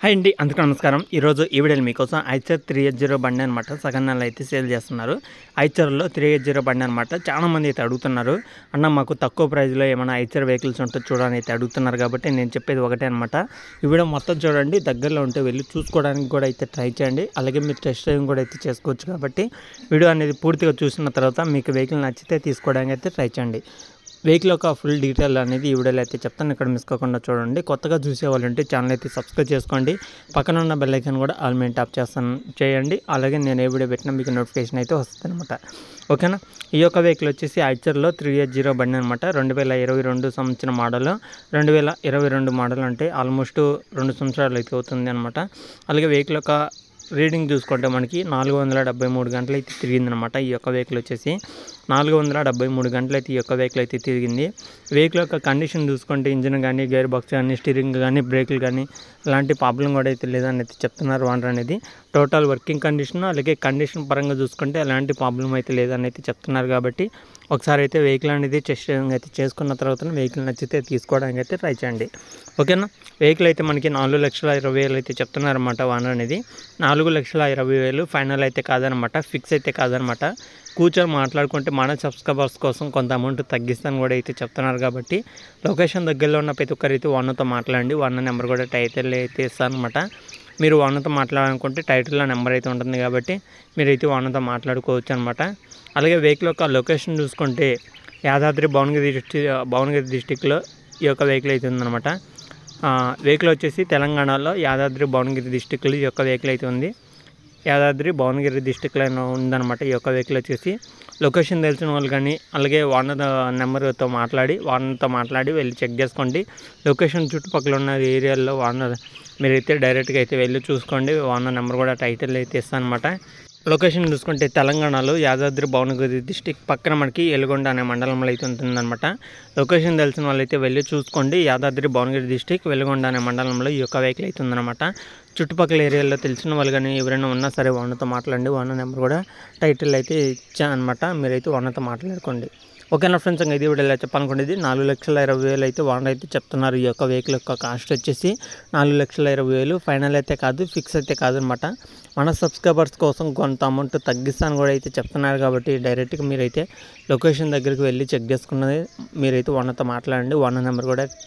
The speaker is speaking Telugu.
హాయ్ అండి అందుకు నమస్కారం ఈరోజు ఈ వీడియోలో మీకోసం ఐచర్ త్రీ ఎయిట్ జీరో బండి అనమాట సగం నెల అయితే సేల్ చేస్తున్నారు ఐచర్లో త్రీ ఎయిట్ జీరో బండి అనమాట చాలా మంది అయితే అడుగుతున్నారు అన్న మాకు తక్కువ ప్రైస్లో ఏమైనా ఐచర్ వెహికల్స్ ఉంటే చూడని అయితే అడుగుతున్నారు కాబట్టి నేను చెప్పేది ఒకటే అనమాట ఈ వీడియో మొత్తం చూడండి దగ్గరలో ఉంటే వెళ్ళి చూసుకోవడానికి కూడా అయితే ట్రై చేయండి అలాగే మీరు టెస్ట్ డ్రైవింగ్ కూడా అయితే చేసుకోవచ్చు కాబట్టి వీడియో అనేది పూర్తిగా చూసిన తర్వాత మీకు వెహికల్ నచ్చితే తీసుకోవడానికి అయితే ట్రై చేయండి వెహికల్ యొక్క ఫుల్ డీటెయిల్ అనేది ఈ వీడియోలో అయితే చెప్తాను ఇక్కడ మిస్ కాకుండా చూడండి కొత్తగా చూసే వాళ్ళు ఉంటే ఛానల్ అయితే సబ్స్క్రైబ్ చేసుకోండి పక్కన ఉన్న బెల్ ఐకాన్ కూడా ఆల్ మెయిన్ ట్యాప్ చేస్తాను చేయండి అలాగే నేను ఏ వీడియో పెట్టినా మీకు నోటిఫికేషన్ అయితే వస్తుంది అనమాట ఓకేనా ఈ యొక్క వెహికల్ వచ్చేసి ఐచర్లో త్రీ ఎయిట్ జీరో బండి అనమాట రెండు వేల ఇరవై రెండు సంవత్సరం మోడల్ రెండు వేల ఇరవై రెండు మోడల్ అంటే ఆల్మోస్ట్ రెండు సంవత్సరాలు అయితే అవుతుంది అనమాట అలాగే వెహికల్ యొక్క రీడింగ్ చూసుకుంటే మనకి నాలుగు వందల డెబ్బై మూడు గంటలు అయితే తిరిగిందనమాట ఈ యొక్క వెహికల్ వచ్చేసి నాలుగు వందల డెబ్బై మూడు గంటలు అయితే ఈ యొక్క వెహికల్ అయితే తిరిగింది వెహికల్ యొక్క కండిషన్ చూసుకుంటే ఇంజిన్ కానీ గేర్ బాక్స్ కానీ స్టీరింగ్ కానీ బ్రేకులు కానీ అలాంటి ప్రాబ్లం కూడా అయితే లేదని అయితే చెప్తున్నారు వాటర్ అనేది టోటల్ వర్కింగ్ కండిషన్ అలాగే కండిషన్ పరంగా చూసుకుంటే ఎలాంటి ప్రాబ్లం అయితే లేదని అయితే చెప్తున్నారు కాబట్టి ఒకసారి అయితే వెహికల్ అనేది టెస్ట్ అయితే చేసుకున్న తర్వాత వెహికల్ నచ్చితే తీసుకోవడానికి అయితే ట్రై చేయండి ఓకేనా వెహికల్ అయితే మనకి నాలుగు లక్షల ఇరవై వేలు అయితే చెప్తున్నారన్నమాట వానర్ అనేది నాలుగు లక్షల ఇరవై వేలు ఫైనల్ అయితే కాదనమాట ఫిక్స్ అయితే కాదనమాట కూర్చొని మాట్లాడుకుంటే మన సబ్స్క్రైబర్స్ కోసం కొంత అమౌంట్ తగ్గిస్తాను కూడా అయితే చెప్తున్నారు కాబట్టి లొకేషన్ దగ్గరలో ఉన్న ప్రతి ఒక్కరైతే వన్తో మాట్లాడండి వన్ నెంబర్ కూడా టైటిల్ అయితే ఇస్తాను అనమాట మీరు వన్తో మాట్లాడాలనుకుంటే టైటిల్లో నెంబర్ అయితే ఉంటుంది కాబట్టి మీరైతే వన్తో మాట్లాడుకోవచ్చు అనమాట అలాగే వెహికల్ యొక్క లొకేషన్ చూసుకుంటే యాదాద్రి భువనగిరి డిస్టిక్ భువనగిరి డిస్టిక్లో ఈ యొక్క వెహికల్ అయితే ఉందన్నమాట వెహికల్ వచ్చేసి తెలంగాణలో యాదాద్రి భువనగిరి డిస్టిక్లో ఈ యొక్క వెహికల్ అయితే ఉంది యాదాద్రి భువనగిరి డిస్టిక్లో ఉందన్నమాట ఈ యొక్క వెహికల్ వచ్చేసి లొకేషన్ తెలిసిన వాళ్ళు కానీ అలాగే ఓనర్ నెంబర్తో మాట్లాడి ఓనర్తో మాట్లాడి వెళ్ళి చెక్ చేసుకోండి లొకేషన్ చుట్టుపక్కల ఉన్న ఏరియాల్లో ఓనర్ మీరైతే డైరెక్ట్గా అయితే వెళ్ళి చూసుకోండి ఓనర్ నెంబర్ కూడా టైటిల్ అయితే ఇస్తాను అనమాట లొకేషన్ చూసుకుంటే తెలంగాణలో యాదాద్రి భువనగిరి డిస్టిక్ పక్కన మనకి ఎలుగొండ అనే మండలంలో అయితే ఉంటుందన్నమాట లొకేషన్ తెలిసిన వాళ్ళైతే వెళ్ళి చూసుకోండి యాదాద్రి భువనగిరి డిస్టిక్ వెలుగొండ అనే మండలంలో ఈ యొక్క వెహికల్ అయితే ఉందన్నమాట చుట్టుపక్కల ఏరియాలో తెలిసిన వాళ్ళు కానీ ఎవరైనా ఉన్నా సరే వాళ్ళతో మాట్లాడండి వాళ్ళ నెంబర్ కూడా టైటిల్ అయితే ఇచ్చాను అనమాట మీరైతే వాళ్ళతో మాట్లాడుకోండి ఓకేనా ఫ్రెండ్స్ ఇంకా ఇది వీడియోలో చెప్పాలనుకునేది నాలుగు లక్షల ఇరవై వేలు అయితే వాళ్ళు అయితే చెప్తున్నారు ఈ యొక్క వెహికల్ యొక్క కాస్ట్ వచ్చేసి నాలుగు లక్షల ఇరవై వేలు ఫైనల్ అయితే కాదు ఫిక్స్ అయితే కాదనమాట మన సబ్స్క్రైబర్స్ కోసం కొంత అమౌంట్ తగ్గిస్తాను కూడా అయితే చెప్తున్నారు కాబట్టి డైరెక్ట్గా మీరైతే లొకేషన్ దగ్గరికి వెళ్ళి చెక్ చేసుకున్నది మీరైతే వన్తో మాట్లాడండి వన్ నెంబర్ కూడా